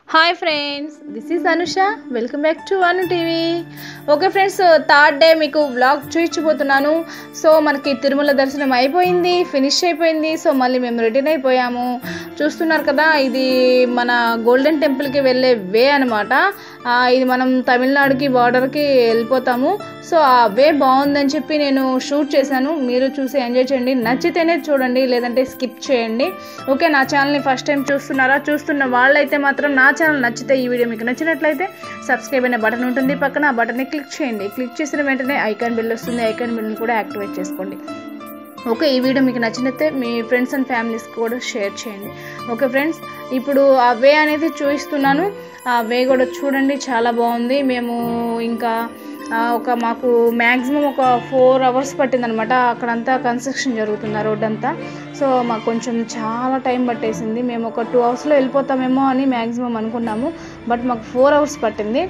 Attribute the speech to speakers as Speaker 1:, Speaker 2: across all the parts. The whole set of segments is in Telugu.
Speaker 1: hi friends this is Anusha welcome back to Anu TV okay friends third day మీకు వ్లాగ్ చూపించబోతున్నాను సో మనకి తిరుమల దర్శనం అయిపోయింది ఫినిష్ అయిపోయింది సో మళ్ళీ మేము రిటర్న్ అయిపోయాము చూస్తున్నారు కదా ఇది మన గోల్డెన్ టెంపుల్కి వెళ్ళే వే అనమాట ఇది మనం తమిళనాడుకి బార్డర్కి వెళ్ళిపోతాము సో ఆ వే బాగుందని చెప్పి నేను షూట్ చేశాను మీరు చూసి ఎంజాయ్ చేయండి నచ్చితేనే చూడండి లేదంటే స్కిప్ చేయండి ఓకే నా ఛానల్ని ఫస్ట్ టైం చూస్తున్నారా చూస్తున్న వాళ్ళైతే మాత్రం నా ఛానల్ నచ్చితే ఈ వీడియో మీకు నచ్చినట్లయితే సబ్స్క్రైబ్ అనే బటన్ ఉంటుంది పక్కన ఆ బటన్ని క్లిక్ చేయండి క్లిక్ చేసిన వెంటనే ఐకాన్ బిల్ వస్తుంది ఐకాన్ బిల్ని కూడా యాక్టివేట్ చేసుకోండి ఓకే ఈ వీడియో మీకు నచ్చినట్లయితే మీ ఫ్రెండ్స్ అండ్ ఫ్యామిలీస్ కూడా షేర్ చేయండి ఓకే ఫ్రెండ్స్ ఇప్పుడు ఆ వే అనేది చూపిస్తున్నాను ఆ వే కూడా చూడండి చాలా బాగుంది మేము ఇంకా ఆ, ఒక మాకు మ్యాక్సిమం ఒక ఫోర్ అవర్స్ పట్టిందనమాట అక్కడంతా కన్స్ట్రక్షన్ జరుగుతుంది ఆ రోడ్ అంతా సో మాకు కొంచెం చాలా టైం పట్టేసింది మేము ఒక టూ అవర్స్లో వెళ్ళిపోతామేమో అని మ్యాక్సిమం అనుకున్నాము బట్ మాకు ఫోర్ అవర్స్ పట్టింది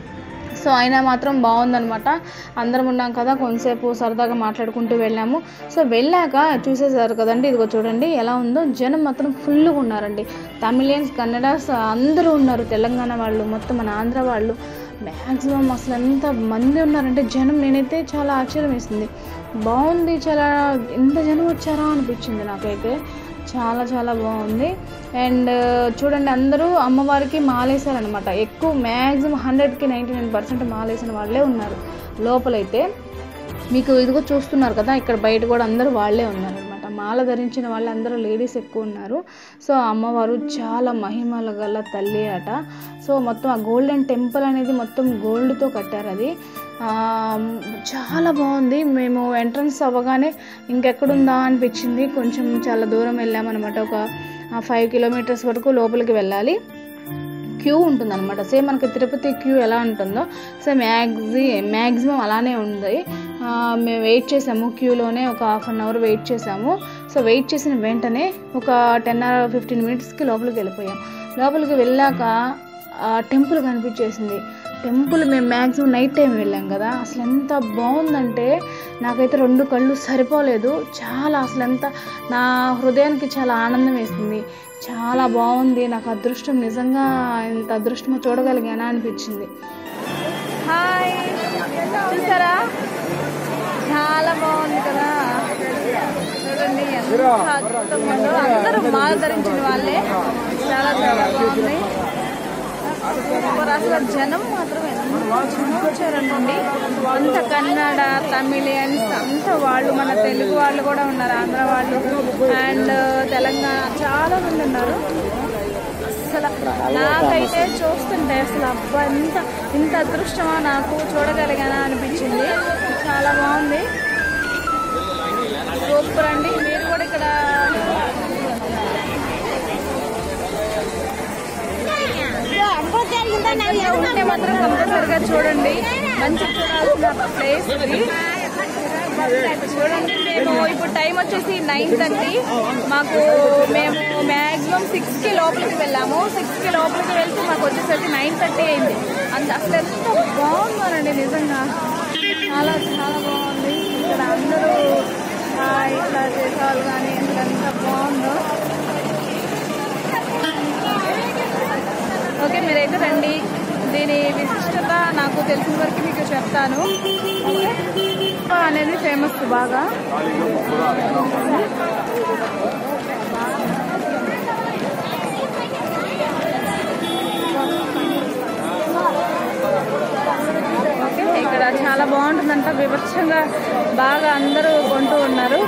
Speaker 1: సో అయినా మాత్రం బాగుందనమాట అందరం ఉన్నాం కదా కొంతసేపు సరదాగా మాట్లాడుకుంటూ వెళ్ళాము సో వెళ్ళాక చూసేసారు కదండి ఇదిగో చూడండి ఎలా ఉందో జనం మాత్రం ఫుల్గా ఉన్నారండి తమిళియన్స్ కన్నడాస్ అందరూ ఉన్నారు తెలంగాణ వాళ్ళు మొత్తం మన ఆంధ్ర వాళ్ళు మ్యాక్సిమం అసలు ఎంత మంది ఉన్నారంటే జనం నేనైతే చాలా ఆశ్చర్యం వేసింది బాగుంది చాలా ఎంత జనం వచ్చారా అనిపించింది నాకైతే చాలా చాలా బాగుంది అండ్ చూడండి అందరూ అమ్మవారికి మాలేశారనమాట ఎక్కువ మ్యాక్సిమం హండ్రెడ్కి నైంటీ నైన్ పర్సెంట్ మాలేసిన వాళ్ళే ఉన్నారు లోపలైతే మీకు ఇదిగో చూస్తున్నారు కదా ఇక్కడ బయట కూడా అందరూ వాళ్ళే ఉన్నారనమాట మాల ధరించిన వాళ్ళందరూ లేడీస్ ఎక్కువ ఉన్నారు సో అమ్మవారు చాలా మహిమల గల తల్లి అట సో మొత్తం ఆ గోల్డెన్ టెంపుల్ అనేది మొత్తం గోల్డ్తో కట్టారు అది ఆ, చాలా బాగుంది మేము ఎంట్రన్స్ అవ్వగానే ఇంకెక్కడుందా అనిపించింది కొంచెం చాలా దూరం వెళ్ళామన్నమాట ఒక ఫైవ్ కిలోమీటర్స్ వరకు లోపలికి వెళ్ళాలి క్యూ ఉంటుందన్నమాట సేమ్ మనకి తిరుపతి క్యూ ఎలా ఉంటుందో సో మ్యాక్సి మ్యాక్సిమం అలానే ఉంది ఆ, మేము వెయిట్ చేసాము క్యూలోనే ఒక హాఫ్ అన్ అవర్ వెయిట్ చేసాము సో వెయిట్ చేసిన వెంటనే ఒక టెన్ ఆర్ ఫిఫ్టీన్ మినిట్స్కి లోపలికి వెళ్ళిపోయాం లోపలికి వెళ్ళాక ఆ టెంపుల్ కనిపించేసింది టెంపుల్ మేము మ్యాక్సిమం నైట్ టైం వెళ్ళాం కదా అసలు ఎంత బాగుందంటే నాకైతే రెండు కళ్ళు సరిపోలేదు చాలా అసలు ఎంత నా హృదయానికి చాలా ఆనందం వేసింది చాలా బాగుంది నాకు అదృష్టం నిజంగా ఇంత అదృష్టం చూడగలిగానా అనిపించింది హాయ్ చూసారా చాలా బాగుంది కదా చూడండి ఎంత అద్భుతంగా ఉందో అందరూ మాల ధరించిన వాళ్ళే చాలా చాలా బాగుంది సూపర్ అసలు జనం మాత్రం ఎంత జనం వచ్చారండి అంత కన్నడ తమిళియన్స్ అంత వాళ్ళు మన తెలుగు వాళ్ళు కూడా ఉన్నారు ఆంధ్ర వాళ్ళు అండ్ తెలంగాణ చాలా మంది ఉన్నారు అసలు నాకైతే చూస్తుంటే అసలు అబ్బా ఇంత ఇంత అదృష్టమా నాకు చూడగలిగానా అనిపించింది చాలా బాగుంది సూపర్ అండి మీరు కూడా ఇక్కడ ఉంటే మాత్రం కంపల్సరిగా చూడండి మంచి చూడాల్సిన ప్లేస్ ఇది చూడండి మేము ఇప్పుడు టైం వచ్చేసి నైన్ థర్టీ మాకు మేము మ్యాక్సిమం సిక్స్కి లోపలికి వెళ్ళాము సిక్స్కి లోపలికి వెళ్తే మాకు వచ్చేసరికి నైన్ థర్టీ అయింది అంత అసలు ఎంత బాగుందోనండి నిజంగా చాలా చాలా బాగుంది ఇక్కడ అందరూ ఆ, ఇట్లా చేసేవాళ్ళు కానీ ఎంత బాగుందో ఓకే మీరైతే రండి దీని విశిష్టత నాకు తెలిసిన వరకు మీకు చెప్తాను ఓకే అనేది ఫేమస్ బాగా ఓకే ఇక్కడ చాలా బాగుంటుందంట వివక్షంగా బాగా అందరూ కొంటూ ఉన్నారు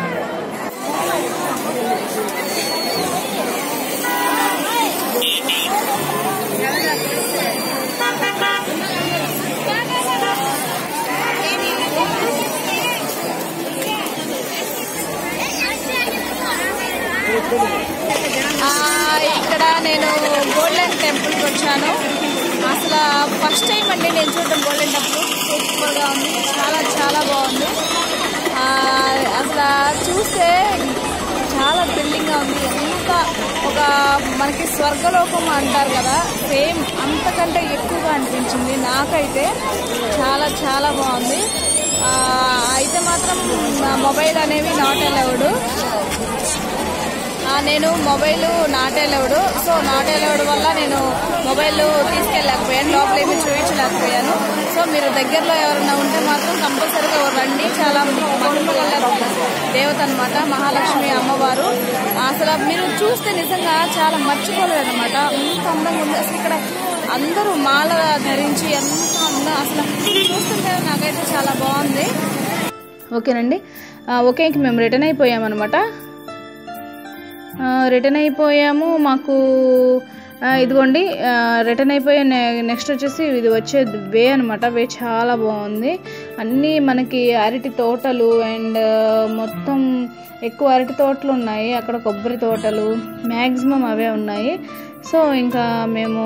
Speaker 1: ఆ, ఇక్కడ నేను గోల్డెన్ టెంపుల్కి వచ్చాను అసలు ఫస్ట్ టైం అండి నేను చూడటం గోల్డెన్ టెంపుల్ సూపర్గా ఉంది చాలా చాలా బాగుంది ఆ, అసలు చూస్తే చాలా థ్రిల్లింగ్గా ఉంది ఎంత ఒక మనకి స్వర్గలోకం అంటారు కదా సేమ్ అంతకంటే ఎక్కువగా అనిపించింది నాకైతే చాలా చాలా బాగుంది ఆ, అయితే మాత్రం మొబైల్ అనేవి నాట్ అలౌడ్ ఆ, నేను mobile not allowed so not allowed వల్ల నేను మొబైల్ తీసుకెళ్ళలేకపోయాను లోపల ఏమీ చూపించలేకపోయాను సో మీరు దగ్గరలో ఎవరైనా ఉంటే మాత్రం కంపల్సరీగా రండి చాలా మహిమగల దేవత అనమాట మహాలక్ష్మి అమ్మవారు అసలు మీరు చూస్తే నిజంగా చాలా మర్చిపోలేదు అనమాట ఎంత అందంగా ఉంది అసలు ఇక్కడ అందరూ మాల ధరించి ఎంత అందం అసలు చూస్తుంటే నాకైతే చాలా బాగుంది ఓకేనండి ఆ, ఓకే ఇంక మేము రిటర్న్ అయిపోయామన్నమాట ఆ, రిటర్న్ అయిపోయాము మాకు ఆ, ఇదిగోండి ఆ, రిటర్న్ అయిపోయి నె- నెక్స్ట్ వచ్చేసి ఇది వచ్చే వే అనమాట వే చాలా బాగుంది అన్నీ మనకి అరటి తోటలు అండ్ మొత్తం ఎక్కువ అరటి తోటలు ఉన్నాయి అక్కడ కొబ్బరి తోటలు మ్యాక్సిమం అవే ఉన్నాయి సో ఇంకా మేము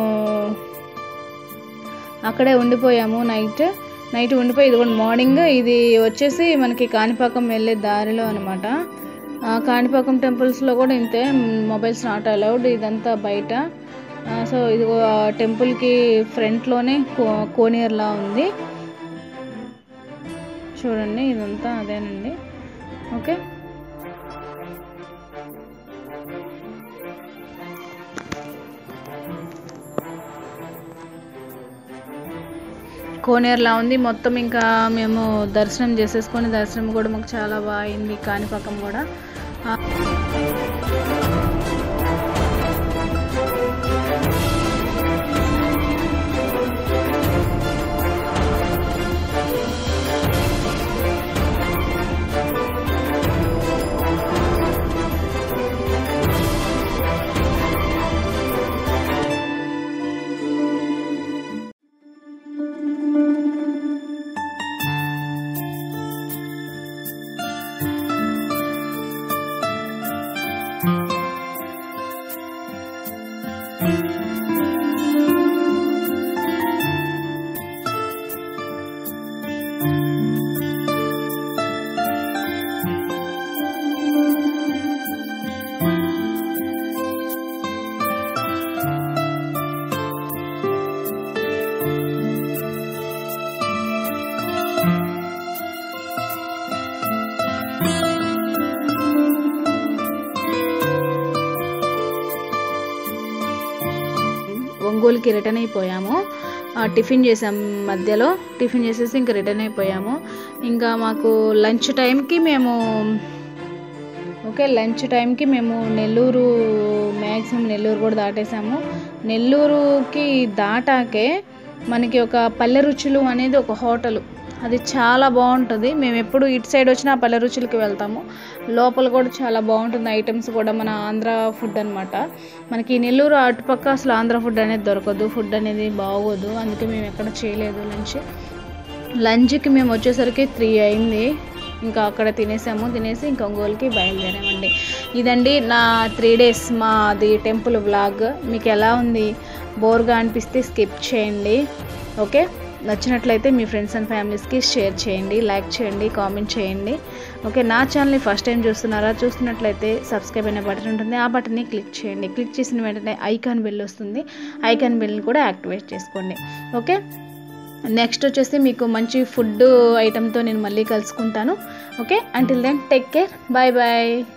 Speaker 1: అక్కడే ఉండిపోయాము నైట్ నైట్ ఉండిపోయి ఇది కూడా మార్నింగ్ ఇది వచ్చేసి మనకి కాణిపాకం వెళ్ళే దారిలో అనమాట కాణిపాకం టెంపుల్స్లో కూడా ఇంతే మొబైల్స్ నాట్ అలౌడ్ ఇదంతా బయట ఆ, సో ఇది టెంపుల్కి ఫ్రంట్లోనే కో కోనేరులా ఉంది చూడండి ఇదంతా అదేనండి ఓకే కోనేరులా ఉంది మొత్తం ఇంకా మేము దర్శనం చేసేసుకొని దర్శనం కూడా మాకు చాలా బాగా అయింది కాణిపాకం కూడా ఆ, ఒంగోలుకి రిటర్న్ అయిపోయాము ఆ, టిఫిన్ చేసాం మధ్యలో టిఫిన్ చేసేసి ఇంకా రిటర్న్ అయిపోయాము ఇంకా మాకు లంచ్ టైంకి మేము ఓకే లంచ్ టైంకి మేము నెల్లూరు మ్యాక్సిమం నెల్లూరు కూడా దాటేసాము నెల్లూరుకి దాటాకే మనకి ఒక పల్లె రుచులు అనేది ఒక హోటల్ అది చాలా బాగుంటుంది మేము ఎప్పుడు ఇటు సైడ్ వచ్చినా ఆ పల్లె రుచులకి వెళ్తాము లోపల కూడా చాలా బాగుంటుంది ఐటమ్స్ కూడా మన ఆంధ్ర ఫుడ్ అనమాట మనకి నెల్లూరు అటుపక్క అసలు ఆంధ్ర ఫుడ్ అనేది దొరకదు ఫుడ్ అనేది బాగోదు అందుకే మేము ఎక్కడ చేయలేదు లంచ్ లంచ్కి మేము వచ్చేసరికి త్రీ అయింది ఇంకా అక్కడ తినేసాము తినేసి ఇంకా ఒంగోలుకి బయలుదేరామండి ఇదండి నా త్రీ డేస్ మాది టెంపుల్ వ్లాగ్ మీకు ఎలా ఉంది బోర్గా అనిపిస్తే స్కిప్ చేయండి ఓకే నచ్చినట్లయితే మీ ఫ్రెండ్స్ అండ్ ఫ్యామిలీస్కి షేర్ చేయండి లైక్ చేయండి కామెంట్ చేయండి ఓకే నా ఛానల్ని ఫస్ట్ టైం చూస్తున్నారా చూస్తున్నట్లయితే సబ్స్క్రైబ్ అనే బటన్ ఉంటుంది ఆ బటన్ని క్లిక్ చేయండి క్లిక్ చేసిన వెంటనే ఐకాన్ బెల్ వస్తుంది ఐకాన్ బెల్ని కూడా యాక్టివేట్ చేసుకోండి ఓకే నెక్స్ట్ వచ్చేసి మీకు మంచి ఫుడ్ ఐటెంతో నేను మళ్ళీ కలుసుకుంటాను okay until then take care bye bye